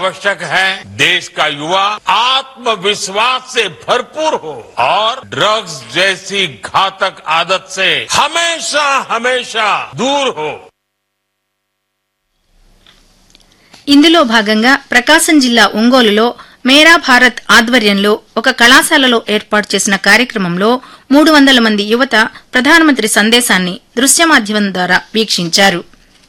आवश्यक है देश का युवा आत्मविश्वास से भरपूर हो और ड्रग्स जैसी घातक आदत से हमेशा हमेशा दूर हो ఇందులో భాగంగా ప్రకాశం జిల్లా ఒంగోలులో మేరా భారత్ ఆధ్వర్యంలో ఒక కళాశాలలో ఏర్పాటు చేసిన కార్యక్రమంలో మూడు వందల మంది యువత ప్రధానమంత్రి సందేశాన్ని దృశ్య మాధ్యమం ద్వారా వీక్షించారు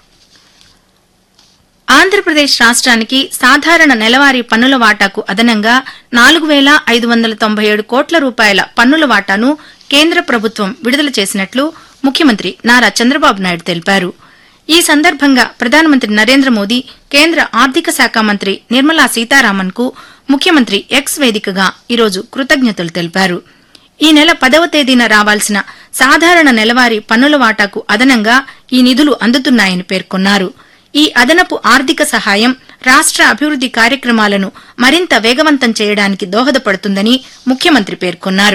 ఆంధ్రప్రదేశ్ రాష్ట్రానికి సాధారణ నెలవారీ పన్నుల వాటాకు అదనంగా నాలుగు వేల ఐదు వందల తొంభై ఏడు కోట్ల రూపాయల పన్నుల వాటాను కేంద్ర ప్రభుత్వం విడుదల చేసినట్లు ముఖ్యమంత్రి నారా చంద్రబాబు నాయుడు తెలిపారు ఈ సందర్భంగా ప్రధానమంత్రి నరేంద్ర మోదీ కేంద్ర ఆర్థిక శాఖ మంత్రి నిర్మలా సీతారామన్ కు ముఖ్యమంత్రి ఎక్స్ వేదికగా ఈరోజు కృతజ్ఞతలు తెలిపారు ఈ నెల పదవ తేదీన రావాల్సిన సాధారణ నెలవారీ పన్నుల వాటాకు అదనంగా ఈ నిధులు అందుతున్నాయని పేర్కొన్నారు ఈ అదనపు ఆర్థిక సహాయం రాష్ట్ర అభివృద్ది కార్యక్రమాలను మరింత వేగవంతం చేయడానికి దోహదపడుతుందని ముఖ్యమంత్రి పేర్కొన్నారు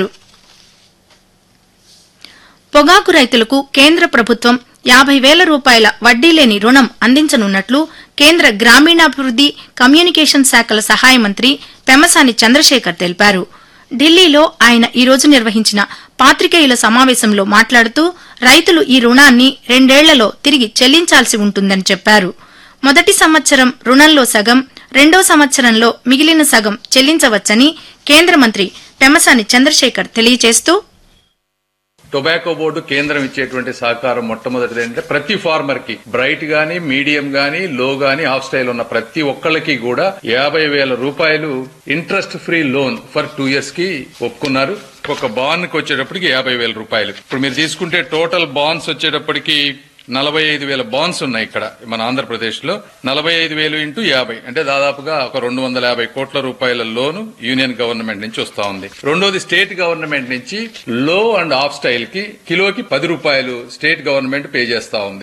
పొగాకు రైతులకు కేంద్ర ప్రభుత్వం యాభై వేల రూపాయల వడ్డీ లేని రుణం అందించనున్నట్లు కేంద్ర గ్రామీణాభివృద్ది కమ్యూనికేషన్ శాఖల సహాయ మంత్రి పెమసాని చంద్రశేఖర్ తెలిపారు ఢిల్లీలో ఆయన ఈ రోజు నిర్వహించిన పాత్రికేయుల సమావేశంలో మాట్లాడుతూ రైతులు ఈ రుణాన్ని రెండేళ్లలో తిరిగి చెల్లించాల్సి ఉంటుందని చెప్పారు మొదటి సంవత్సరం రుణంలో సగం రెండో సంవత్సరంలో మిగిలిన సగం చెల్లించవచ్చని కేంద్ర మంత్రి పెమసాని చంద్రశేఖర్ తెలియజేస్తూ టొబాకో బోర్డు కేంద్రం ఇచ్చేటువంటి సహకారం మొట్టమొదటిది ఏంటంటే ప్రతి ఫార్మర్ కి బ్రైట్ గానీ మీడియం గానీ లో గానీ హాఫ్ స్టైల్ ఉన్న ప్రతి ఒక్కళ్ళకి కూడా యాభై వేల రూపాయలు interest free loan for two years కి ఒప్పుకున్నారు ఒక బాండ్ కి వచ్చేటప్పటికి యాభై వేల రూపాయలు ఇప్పుడు మీరు తీసుకుంటే టోటల్ బాండ్స్ వచ్చేటప్పటికి నలభై ఐదు వేల బాండ్స్ ఉన్నాయి ఇక్కడ మన ఆంధ్రప్రదేశ్ లో నలభై ఐదు వేలు ఇంటూ యాభై అంటే దాదాపుగా ఒక రెండు వందల యాభై కోట్ల రూపాయల లోను యూనియన్ గవర్నమెంట్ నుంచి వస్తా ఉంది రెండోది స్టేట్ గవర్నమెంట్ నుంచి లో అండ్ ఆఫ్ స్టైల్ కి కిలోకి పది రూపాయలు స్టేట్ గవర్నమెంట్ పే చేస్తా ఉంది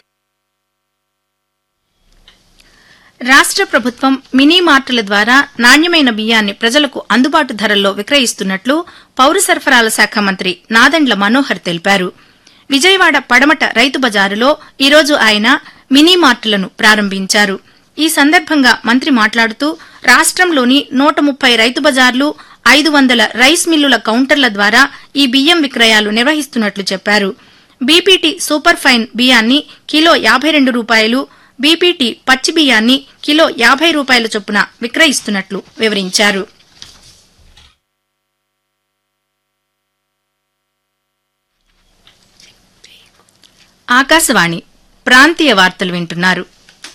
రాష్ట్ర ప్రభుత్వం మినీ మార్టుల ద్వారా నాణ్యమైన బియ్యాన్ని ప్రజలకు అందుబాటు ధరల్లో విక్రయిస్తున్నట్లు పౌర సరఫరాల శాఖ మంత్రి నాదెండ్ల మనోహర్ తెలిపారు విజయవాడ పడమట రైతు బజారులో ఈరోజు ఆయన మినీ మార్టులను ప్రారంభించారు ఈ సందర్భంగా మంత్రి మాట్లాడుతూ రాష్ట్రంలోని నూట ముప్పై రైతు బజార్లు ఐదు వందల రైస్ మిల్లుల కౌంటర్ల ద్వారా ఈ బియ్యం విక్రయాలు నిర్వహిస్తున్నట్లు చెప్పారు బీపీటీ సూపర్ ఫైన్ బియ్యాన్ని కిలో యాభై రెండు రూపాయలు బీపీటీ పచ్చి బియ్యాన్ని కిలో యాభై రూపాయల చొప్పున విక్రయిస్తున్నట్లు వివరించారు ఆకాశవాణి ప్రాంతీయ వార్తలు వింటున్నారు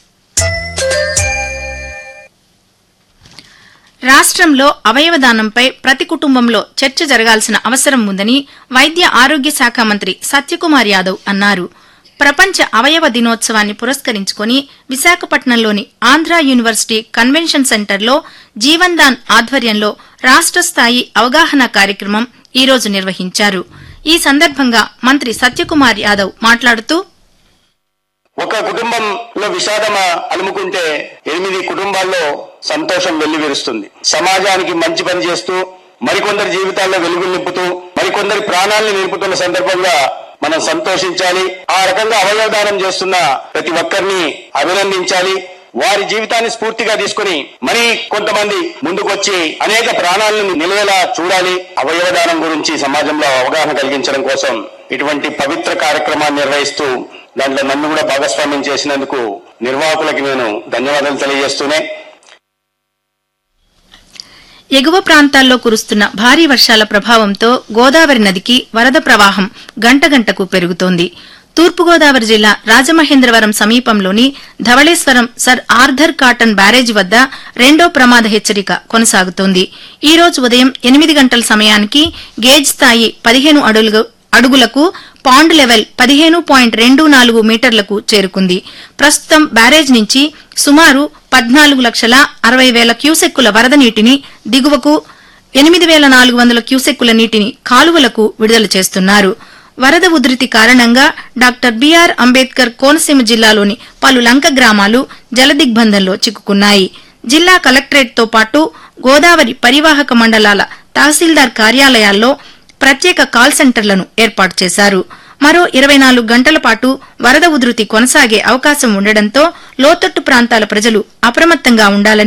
రాష్ట్రంలో అవయవదానంపై ప్రతి కుటుంబంలో చర్చ జరగాల్సిన అవసరం ఉందని వైద్య ఆరోగ్య శాఖ మంత్రి సత్యకుమార్ యాదవ్ అన్నారు ప్రపంచ అవయవ దినోత్సవాన్ని పురస్కరించుకుని విశాఖపట్నంలోని ఆంధ్ర యూనివర్సిటీ కన్వెన్షన్ సెంటర్లో జీవన్ దాన్ ఆధ్వర్యంలో రాష్ట్ర స్థాయి అవగాహన కార్యక్రమం ఈ రోజు నిర్వహించారు ఈ సందర్భంగా మంత్రి సత్యకుమార్ యాదవ్ మాట్లాడుతూ ఒక కుటుంబంలో విషాదం అలుముకుంటే ఎనిమిది కుటుంబాల్లో సంతోషం వెల్లివిరుస్తుంది సమాజానికి మంచి పని చేస్తూ మరికొందరి జీవితాల్లో వెలుగులు నింపుతూ మరికొందరి ప్రాణాలను నిలుపుతున్న సందర్భంగా మనం సంతోషించాలి ఆ రకంగా అవయవదానం చేస్తున్న ప్రతి ఒక్కరిని అభినందించాలి వారి జీవితాన్ని స్ఫూర్తిగా తీసుకుని మరి కొంతమంది ముందుకొచ్చి అనేక ప్రాణాలను నిలవేలా చూడాలి అవయవదానం గురించి సమాజంలో అవగాహన కలిగించడం కోసం ఇటువంటి పవిత్ర కార్యక్రమాన్ని నిర్వహిస్తూ దాంట్లో నన్ను కూడా భాగస్వామ్యం చేసినందుకు నిర్వాహకులకి నేను ధన్యవాదాలు తెలియజేస్తూనే ఎగువ ప్రాంతాల్లో కురుస్తున్న భారీ వర్షాల ప్రభావంతో గోదావరి నదికి వరద ప్రవాహం గంటగంటకు పెరుగుతోంది తూర్పుగోదావరి జిల్లా రాజమహేంద్రవరం సమీపంలోని Dhavaleswaram sir Arthur Cotton barrage వద్ద రెండో ప్రమాద హెచ్చరిక కొనసాగుతోంది ఈ రోజు ఉదయం ఎనిమిది గంటల సమయానికి గేజ్ స్థాయి పదిహేను అడుగులు అడుగులకు పాండ్ లెవెల్ పదిహేను పాయింట్ రెండు నాలుగు మీటర్లకు చేరుకుంది ప్రస్తుతం బ్యారేజ్ నుంచి సుమారు పద్నాలుగు లక్షల అరవై వేల క్యూసెక్కుల వరద నీటిని దిగువకు ఎనిమిది వేల నాలుగు వందల క్యూసెక్కుల నీటిని కాలువలకు విడుదల చేస్తున్నారు వరద ఉధృతి కారణంగా డాక్టర్ బిఆర్ అంబేద్కర్ కోనసీమ జిల్లాలోని పలు లంక గ్రామాలు జలదిగ్బంధంలో చిక్కుకున్నాయి జిల్లా కలెక్టరేట్తో పాటు గోదావరి పరివాహక మండలాల తహసీల్దార్ కార్యాలయాల్లో ప్రత్యేక కాల్ సెంటర్లను ఏర్పాటు చేశారు మరో ఇరవై నాలుగు గంటల పాటు వరద ఉధృతి కొనసాగే అవకాశం ఉండడంతో లోతట్టు ప్రాంతాల ప్రజలు అప్రమత్తంగా ఉండాలని